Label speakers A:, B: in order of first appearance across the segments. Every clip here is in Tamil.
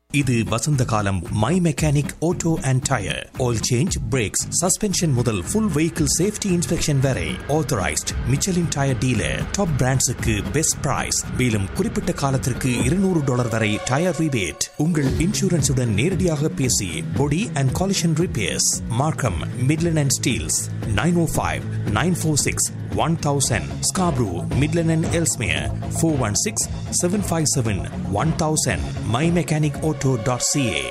A: இது வசந்த காலம் My Mechanic Auto and tyre oil change brakes suspension முதல் ஃபுல் வெஹிக்கிள் சேஃப்டி இன்ஸ்பெக்ஷன் வரை authorised Michelin tyre dealer top பிராண்ட்ஸுக்கு பெஸ்ட் பிரைஸ் மேலும் குறிப்பிட்ட காலத்திற்கு இருநூறு டாலர் வரை டயர் ரிபேட் உங்கள் இன்சூரன்ஸுடன் நேரடியாக பேசி body and collision repairs Markham Midland and Steeles nine O five nine four six one thousand Scarborough Midland and Ellesmere four one six seven five seven one thousand My Mechanic Auto dot CA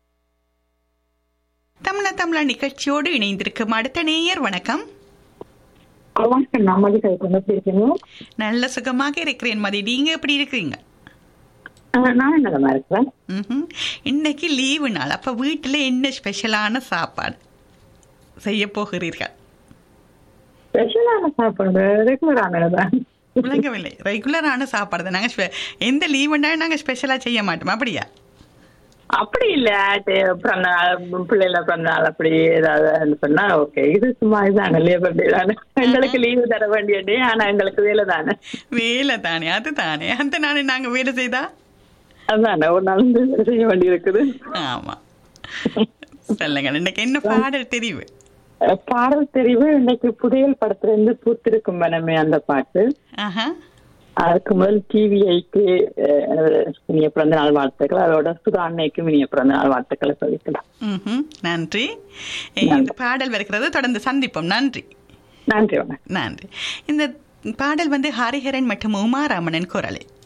B: தமிழ தமிழ நிகழ்ச்சியோடு இணைந்திருக்கும் அடுத்த நேயர் வணக்கம்
C: வணக்கம் நான் மதிக்கை கொண்டு பேசுறீங்க
B: நல்ல சுகமாக இருக்கிறேன் மதி நீங்க எப்படி இருக்கிறீங்க
C: நான் நலமா இருக்கிறேன்
B: ம்ஹும். இன்னைக்கு லீவு நாள் அப்ப வீட்டுல என்ன ஸ்பெஷலான சாப்பாடு செய்ய போகிறீர்கள்
C: ஸ்பெஷலான சாப்பாடு ரெகுலரானதான்
B: விளங்கவில்லை ரெகுலரான சாப்பாடு தான் நாங்க ஸ்பெ- எந்த லீவுனா நாங்க ஸ்பெஷலா செய்ய மாட்டோம் அப்படியா
C: அப்படி இல்ல அது பிறந்த நாள் பிள்ளைல பிறந்த நாள் அப்படி ஏதாவது சொன்னா ஓகே இது சும்மா இதுதானே லேபர் டே தானே எங்களுக்கு லீவு தர வேண்டிய டே ஆனா எங்களுக்கு வேலை தானே
B: வேலை தானே அது தானே அந்த நானே நாங்க வேலை செய்தா
C: அதுதானே ஒரு நாள் வேலை செய்ய வேண்டி இருக்குது
B: ஆமா சொல்லுங்க இன்னைக்கு என்ன பாடல் தெரிவு
C: அஹ் பாடல் தெரிவு இன்னைக்கு புதையல் படத்துல இருந்து பூத்திருக்கும் மனமே அந்த பாட்டு
B: ஆஹா
C: அதுக்கு முதல் டிவிஐக்கு இனிய பிறந்த நாள் வாழ்த்துக்கள் அதோட சுதா அன்னைக்கும் இனிய பிறந்த நாள் வாழ்த்துக்களை சொல்லிக்கலாம்
B: ம்ஹும். நன்றி இந்த பாடல் வருகிறது தொடர்ந்து சந்திப்போம் நன்றி
C: நன்றி வணக்கம்
B: நன்றி இந்த பாடல் வந்து ஹரிஹரன் மற்றும் உமாராமணன் குரலில்